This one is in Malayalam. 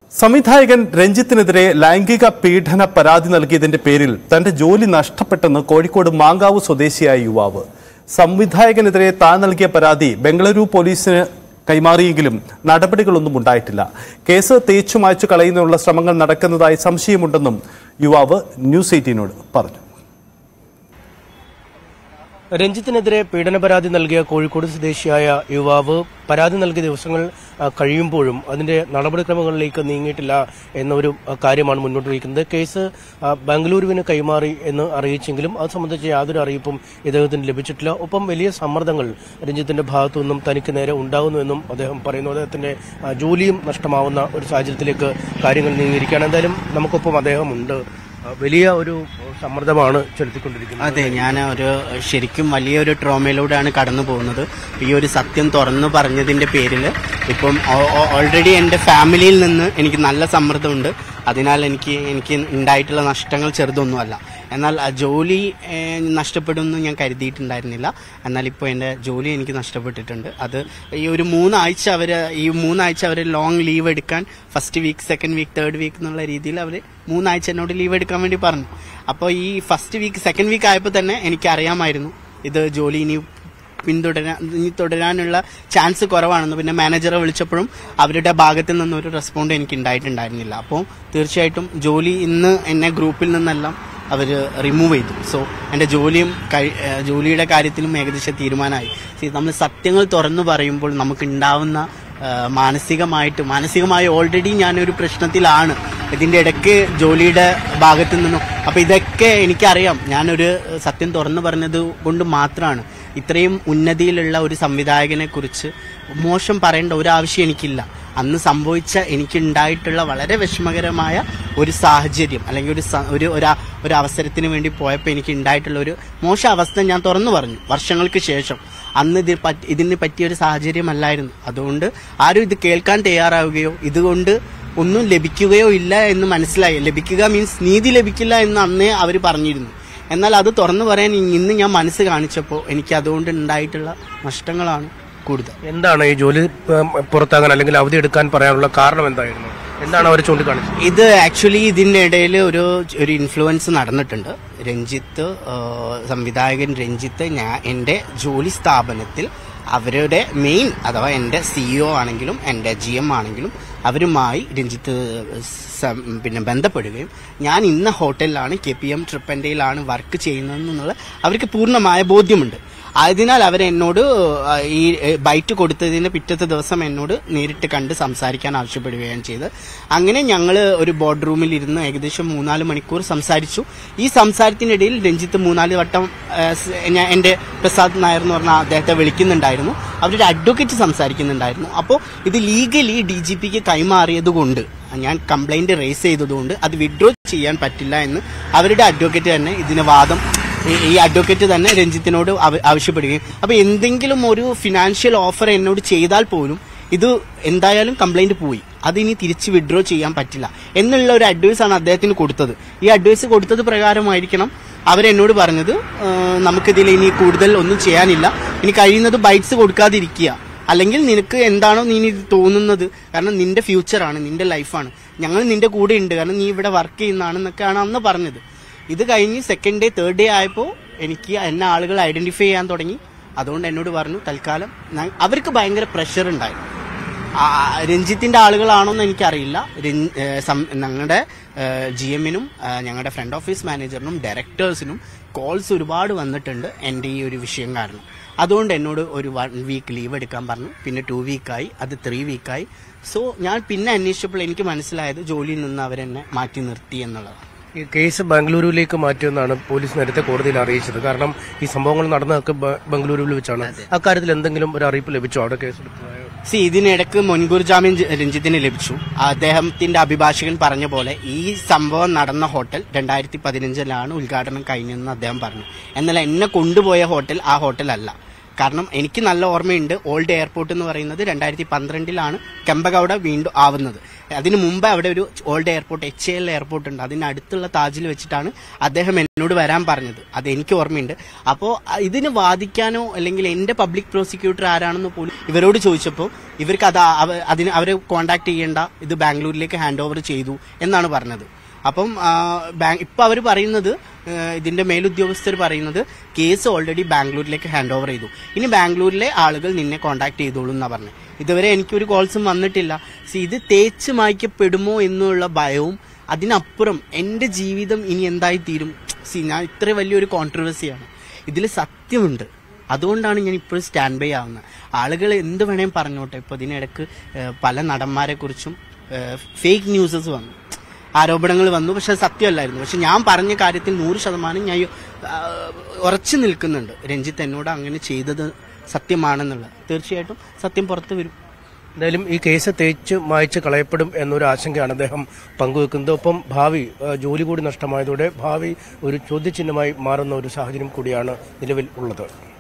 സംവിധായകൻ രഞ്ജിത്തിനെതിരെ ലൈംഗിക പീഡന പരാതി നൽകിയതിന്റെ പേരിൽ തന്റെ ജോലി നഷ്ടപ്പെട്ടെന്ന് കോഴിക്കോട് മാങ്കാവ് സ്വദേശിയായ യുവാവ് സംവിധായകനെതിരെ താൻ നൽകിയ പരാതി ബംഗളൂരു പോലീസിന് കൈമാറിയെങ്കിലും നടപടികളൊന്നും ഉണ്ടായിട്ടില്ല കേസ് തേച്ചു മായ്ച്ചു കളയുന്നതിനുള്ള ശ്രമങ്ങൾ നടക്കുന്നതായി സംശയമുണ്ടെന്നും യുവാവ് ന്യൂസ് എയ്റ്റീനോട് പറഞ്ഞു രഞ്ജിത്തിനെതിരെ പീഡന പരാതി നൽകിയ കോഴിക്കോട് സ്വദേശിയായ യുവാവ് പരാതി നൽകിയ ദിവസങ്ങൾ ആ, കഴിയുമ്പോഴും അതിന്റെ നടപടിക്രമങ്ങളിലേക്ക് നീങ്ങിയിട്ടില്ല എന്നൊരു ആ, കാര്യമാണ് മുന്നോട്ട് വയ്ക്കുന്നത് കേസ് ആ, ബംഗളൂരുവിന് കൈമാറി എന്ന് അറിയിച്ചെങ്കിലും അത് സംബന്ധിച്ച യാതൊരു അറിയിപ്പും ഇദ്ദേഹത്തിന് ലഭിച്ചിട്ടില്ല ഒപ്പം വലിയ സമ്മർദ്ദങ്ങൾ രഞ്ജിത്തിന്റെ ഭാഗത്തു നിന്നും തനിക്ക് നേരെ ഉണ്ടാകുന്നുവെന്നും അദ്ദേഹം പറയുന്നു അദ്ദേഹത്തിന്റെ ആ, ജോലിയും നഷ്ടമാവുന്ന ഒരു സാഹചര്യത്തിലേക്ക് കാര്യങ്ങൾ നീങ്ങിയിരിക്കുകയാണ് എന്തായാലും നമുക്കൊപ്പം അദ്ദേഹമുണ്ട് ആ, വലിയ ഒരു സമ്മർദ്ദമാണ് ചെലുത്തിക്കൊണ്ടിരിക്കുന്നത് അതെ ഞാൻ ഒരു ശരിക്കും വലിയൊരു ട്രോമയിലൂടെയാണ് കടന്നു പോകുന്നത് ഈ ഒരു സത്യം തുറന്നു പറഞ്ഞതിന്റെ പേരിൽ ഇപ്പം ഓൾറെഡി എൻ്റെ ഫാമിലിയിൽ നിന്ന് എനിക്ക് നല്ല സമ്മർദ്ദമുണ്ട് അതിനാൽ എനിക്ക് എനിക്ക് ഉണ്ടായിട്ടുള്ള നഷ്ടങ്ങൾ ചെറുതൊന്നുമല്ല എന്നാൽ ആ ജോലി ഏഹ്, നഷ്ടപ്പെടുമെന്ന് ഞാൻ കരുതിയിട്ടുണ്ടായിരുന്നില്ല എന്നാൽ ഇപ്പോൾ എൻ്റെ ജോലി എനിക്ക് നഷ്ടപ്പെട്ടിട്ടുണ്ട് അത് ഈ ഒരു മൂന്നാഴ്ച അവർ ഈ മൂന്നാഴ്ച അവർ ലോങ് ലീവ് എടുക്കാൻ first week second week third week എന്നുള്ള രീതിയിൽ അവർ മൂന്നാഴ്ച എന്നോട് ലീവ് എടുക്കാൻ വേണ്ടി പറഞ്ഞു അപ്പോൾ ഈ ഫസ്റ്റ് വീക്ക് സെക്കൻഡ് വീക്ക് ആയപ്പോൾ തന്നെ എനിക്ക് അറിയാമായിരുന്നു ഇത് ജോലി ഇനി പിന്തുടരാൻ ഇനി തുടരാനുള്ള ചാൻസ് കുറവാണെന്ന് പിന്നെ മാനേജറെ വിളിച്ചപ്പോഴും അവരുടെ ഭാഗത്തിൽ നിന്നൊരു റെസ്പോണ്ട് എനിക്ക് ഉണ്ടായിട്ടുണ്ടായിരുന്നില്ല അപ്പോൾ തീർച്ചയായിട്ടും ജോലി ഇന്ന് എന്നെ ഗ്രൂപ്പിൽ നിന്നെല്ലാം അവർ റിമൂവ് ചെയ്തു സോ എൻ്റെ ജോലിയും കഴി- ഏഹ് ജോലിയുടെ കാര്യത്തിലും ഏകദേശം തീരുമാനമായി See, നമ്മൾ സത്യങ്ങൾ തുറന്നു പറയുമ്പോൾ നമുക്ക് ഉണ്ടാവുന്ന ഏഹ് മാനസികമായിട്ട് മാനസികമായി ഓൾറെഡി ഞാനൊരു പ്രശ്നത്തിലാണ് ഇതിൻ്റെ ഇടയ്ക്ക് ജോലിയുടെ ഭാഗത്തു നിന്നും അപ്പോൾ ഇതൊക്കെ എനിക്കറിയാം ഞാനൊരു സത്യം തുറന്നു പറഞ്ഞത് കൊണ്ട് മാത്രമാണ് ഇത്രയും ഉന്നതിയിലുള്ള ഒരു സംവിധായകനെ കുറിച്ച് മോശം പറയേണ്ട ഒരു ആവശ്യം എനിക്കില്ല അന്ന് സംഭവിച്ച എനിക്കുണ്ടായിട്ടുള്ള വളരെ വിഷമകരമായ ഒരു സാഹചര്യം അല്ലെങ്കിൽ ഒരു സ- ഒരു ഒരു അ- ഒരു അവസരത്തിന് വേണ്ടി പോയപ്പോൾ എനിക്ക് ഉണ്ടായിട്ടുള്ള ഒരു മോശം അവസ്ഥ ഞാൻ തുറന്നു പറഞ്ഞു വർഷങ്ങൾക്ക് ശേഷം അന്ന് ഇത് പറ്റി ഇതിന് പറ്റിയ ഒരു സാഹചര്യമല്ലായിരുന്നു അതുകൊണ്ട് ആരും ഇത് കേൾക്കാൻ തയ്യാറാവുകയോ ഇതുകൊണ്ട് ഒന്നും ലഭിക്കുകയോ ഇല്ല എന്ന് മനസ്സിലായി ലഭിക്കുക മീൻസ് നീതി ലഭിക്കില്ല എന്ന് അന്നേ അവർ പറഞ്ഞിരുന്നു എന്നാൽ അത് തുറന്നു പറയാൻ ഇന്ന് ഞാൻ മനസ്സ് കാണിച്ചപ്പോൾ എനിക്ക് അതുകൊണ്ട് ഉണ്ടായിട്ടുള്ള നഷ്ടങ്ങളാണ് കൂടുതൽ എന്താണ് ഈ ജോലി ഉം, പുറത്താകാൻ അല്ലെങ്കിൽ അവധി എടുക്കാൻ പറയാനുള്ള കാരണം എന്തായിരുന്നു എന്താണ് അവർ ചൂണ്ടിക്കാണിച്ചത് ഇത് ആക്ച്വലി ഇതിന്റെ ഇടയിൽ ഒരു ഒരു ഇൻഫ്ലുവൻസ് നടന്നിട്ടുണ്ട് രഞ്ജിത്ത് ആ, സംവിധായകൻ രഞ്ജിത്ത് ഞാൻ എൻ്റെ ജോലി സ്ഥാപനത്തിൽ അവരുടെ മെയിൻ അഥവാ എൻ്റെ സിഇഒ ആണെങ്കിലും എൻ്റെ ജി എം ആണെങ്കിലും അവരുമായി രഞ്ജിത്ത് സം- പിന്നെ ബന്ധപ്പെടുകയും ഞാൻ ഇന്ന ഹോട്ടലിലാണ് കെ പി എം ട്രിപ്പൻ്റെയിലാണ് വർക്ക് ചെയ്യുന്നതെന്നുള്ള അവർക്ക് പൂർണ്ണമായ ബോധ്യമുണ്ട് അതിനാൽ അവർ എന്നോട് ആ, ഈ എ, ബൈറ്റ് കൊടുത്തതിന് പിറ്റത്തെ ദിവസം എന്നോട് നേരിട്ട് കണ്ട് സംസാരിക്കാൻ ആവശ്യപ്പെടുകയാണ് ചെയ്ത് അങ്ങനെ ഞങ്ങൾ ഒരു ബോർഡ് റൂമിൽ ഇരുന്ന് ഏകദേശം മൂന്നാല് മണിക്കൂർ സംസാരിച്ചു ഈ സംസാരത്തിനിടയിൽ രഞ്ജിത്ത് മൂന്നാല് വട്ടം ആ, സ് ഞാൻ എൻ്റെ പ്രസാദ് നായർ എന്ന് പറഞ്ഞ അദ്ദേഹത്തെ വിളിക്കുന്നുണ്ടായിരുന്നു അവരൊരു അഡ്വക്കേറ്റ് സംസാരിക്കുന്നുണ്ടായിരുന്നു അപ്പോൾ ഇത് ലീഗലി ഡി ജി പിക്ക് കൈമാറിയത് കൊണ്ട് ഞാൻ കംപ്ലൈന്റ് റേസ് ചെയ്തതുകൊണ്ട് അത് വിഡ്രോ ചെയ്യാൻ പറ്റില്ല എന്ന് അവരുടെ അഡ്വക്കേറ്റ് തന്നെ ഇതിന് വാദം ഈ- ഈ അഡ്വക്കേറ്റ് തന്നെ രഞ്ജിത്തിനോട് ആവ- ആവശ്യപ്പെടുകയും അപ്പൊ എന്തെങ്കിലും ഒരു ഫിനാൻഷ്യൽ ഓഫർ എന്നോട് ചെയ്താൽ പോലും ഇത് എന്തായാലും കംപ്ലൈന്റ് പോയി അതിനി തിരിച്ച് വിഡ്രോ ചെയ്യാൻ പറ്റില്ല എന്നുള്ള ഒരു അഡ്വൈസ് ആണ് അദ്ദേഹത്തിന് കൊടുത്തത് ഈ അഡ്വൈസ് കൊടുത്തത് പ്രകാരമായിരിക്കണം അവരെന്നോട് പറഞ്ഞത് "ആ, നമുക്കിതിൽ ഇനി കൂടുതൽ ഒന്നും ചെയ്യാനില്ല ഇനി കഴിയുന്നത് ബൈറ്റ്സ് കൊടുക്കാതിരിക്കുക അല്ലെങ്കിൽ നിനക്ക് എന്താണോ നീ ഇത് തോന്നുന്നത് കാരണം നിന്റെ ഫ്യൂച്ചറാണ് നിന്റെ ലൈഫാണ് ഞങ്ങൾ നിന്റെ കൂടെ ഉണ്ട് കാരണം നീ ഇവിടെ വർക്ക് ചെയ്യുന്നതാണെന്നൊക്കെയാണ് അന്ന് പറഞ്ഞത് ഇത് കഴിഞ്ഞ് സെക്കൻഡ് ഡേ തേർഡ് ഡേ ആയപ്പോൾ എനിക്ക് എന്നെ ആളുകൾ ഐഡന്റിഫൈ ചെയ്യാൻ തുടങ്ങി അതുകൊണ്ട് എന്നോട് പറഞ്ഞു തൽക്കാലം ഞാൻ- അവർക്ക് ഭയങ്കര പ്രഷർ ഉണ്ടായിരുന്നു ആ, രഞ്ജിത്തിന്റെ ആളുകളാണോന്ന് എനിക്കറിയില്ല രഞ്ജ്- ഏ, സം- ഞങ്ങളുടെ ജി എമ്മിനും ഞങ്ങളുടെ ഫ്രണ്ട് ഓഫീസ് മാനേജറിനും ഡയറക്ടേഴ്സിനും കോൾസ് ഒരുപാട് വന്നിട്ടുണ്ട് എൻ്റെ ഈ ഒരു വിഷയം കാരണം അതുകൊണ്ട് എന്നോട് ഒരു വൺ വീക്ക് ലീവ് എടുക്കാൻ പറഞ്ഞു പിന്നെ ടു വീക്കായി അത് ത്രീ വീക്കായി സോ ഞാൻ പിന്നെ അന്വേഷിച്ചപ്പോൾ എനിക്ക് മനസ്സിലായത് ജോലിയിൽ നിന്ന് അവരെന്നെ മാറ്റി നിർത്തി എന്നുള്ളതാണ് ഈ കേസ് ബാംഗ്ലൂരുവിലേക്ക് മാറ്റുമെന്നാണ് പോലീസ് നേരത്തെ കോടതിയിൽ അറിയിച്ചത് കാരണം ഈ സംഭവങ്ങൾ നടന്നതൊക്കെ ബ- ബംഗളൂരുവിൽ വെച്ചാണ് അക്കാര്യത്തിൽ എന്തെങ്കിലും ഒരു അറിയിപ്പ് ലഭിച്ചോ അവിടെ കേസ് എടുത്തതായോ? സി ഇതിനിടക്ക് മുൻകൂർ ജാമ്യം ജ- രഞ്ജിത്തിന് ലഭിച്ചു അദ്ദേഹത്തിന്റെ അഭിഭാഷകൻ പറഞ്ഞ പോലെ ഈ സംഭവം നടന്ന ഹോട്ടൽ രണ്ടായിരത്തി പതിനഞ്ചിലാണ് ഉദ്ഘാടനം കഴിഞ്ഞെന്ന് അദ്ദേഹം പറഞ്ഞു എന്നാൽ എന്നെ കൊണ്ടുപോയ ഹോട്ടൽ ആ ഹോട്ടൽ അല്ല കാരണം എനിക്ക് നല്ല ഓർമ്മയുണ്ട് ഓൾഡ് എയർപോർട്ട് എന്ന് പറയുന്നത് രണ്ടായിരത്തി പന്ത്രണ്ടിലാണ് കെമ്പഗൌഡ വീണ്ടും ആവുന്നത് അതിന് മുമ്പ് അവിടെ ഒരു old airport H L airport ഉണ്ട് അതിന് അടുത്തുള്ള താജിൽ വെച്ചിട്ടാണ് അദ്ദേഹം എന്നോട് വരാൻ പറഞ്ഞത് അത് എനിക്ക് ഓർമ്മയുണ്ട് അപ്പോൾ ഇതിന് വാദിക്കാനോ അല്ലെങ്കിൽ എന്റെ പബ്ലിക് പ്രോസിക്യൂട്ടർ ആരാണെന്ന് പോലും ഇവരോട് ചോദിച്ചപ്പോൾ ഇവർക്ക് അത് അവ- അതിന് അവരെ കോണ്ടാക്ട് ചെയ്യേണ്ട ഇത് ബാംഗ്ലൂരിലേക്ക് ഹാൻഡ് ഓവർ ചെയ്തു എന്നാണ് പറഞ്ഞത് അപ്പം ആ, ബാങ്ക് ഇപ്പൊ അവർ പറയുന്നത് ആ, ഇതിന്റെ മേലുദ്യോഗസ്ഥർ പറയുന്നത് കേസ് ഓൾറെഡി ബാംഗ്ലൂരിലേക്ക് ഹാൻഡ് ഓവർ ചെയ്തു ഇനി ബാംഗ്ലൂരിലെ ആളുകൾ നിന്നെ കോണ്ടാക്ട് ചെയ്തോളൂ എന്നാ പറഞ്ഞത് ഇതുവരെ എനിക്കൊരു കോൾസും വന്നിട്ടില്ല സി ഇത് തേച്ച് മായ്ക്കപ്പെടുമോ എന്നുള്ള ഭയവും അതിനപ്പുറം എന്റെ ജീവിതം ഇനി എന്തായി തീരും സി ഞാൻ ഇത്ര വലിയൊരു കോൺട്രവേഴ്സിയാണ് ഇതിൽ സത്യമുണ്ട് അതുകൊണ്ടാണ് ഞാൻ ഇപ്പോഴും സ്റ്റാൻഡ് ബൈ ആവുന്നത് ആളുകൾ എന്ത് വേണേലും പറഞ്ഞോട്ടെ ഇപ്പൊ ഇതിനിടക്ക് ഏഹ്, പല നടന്മാരെ കുറിച്ചും ഫേക്ക് ന്യൂസസ് വന്നു ആരോപണങ്ങൾ വന്നു പക്ഷെ അത് സത്യമല്ലായിരുന്നു പക്ഷെ ഞാൻ പറഞ്ഞ കാര്യത്തിൽ നൂറ് ശതമാനം ഞാൻ ആ, ഉറച്ചു നിൽക്കുന്നുണ്ട് രഞ്ജിത്ത് എന്നോട് അങ്ങനെ ചെയ്തത് സത്യമാണെന്നുള്ളത് തീർച്ചയായിട്ടും സത്യം പുറത്തു വരും എന്തായാലും ഈ കേസ് തേച്ച് മായ്ച്ച് കളയപ്പെടും എന്നൊരു ആശങ്കയാണ് അദ്ദേഹം പങ്കുവെക്കുന്നത് ഒപ്പം ഭാവി ആ, ജോലി കൂടി നഷ്ടമായതോടെ ഭാവി ഒരു ചോദ്യചിഹ്നമായി മാറുന്ന ഒരു സാഹചര്യം കൂടിയാണ് നിലവിൽ ഉള്ളത്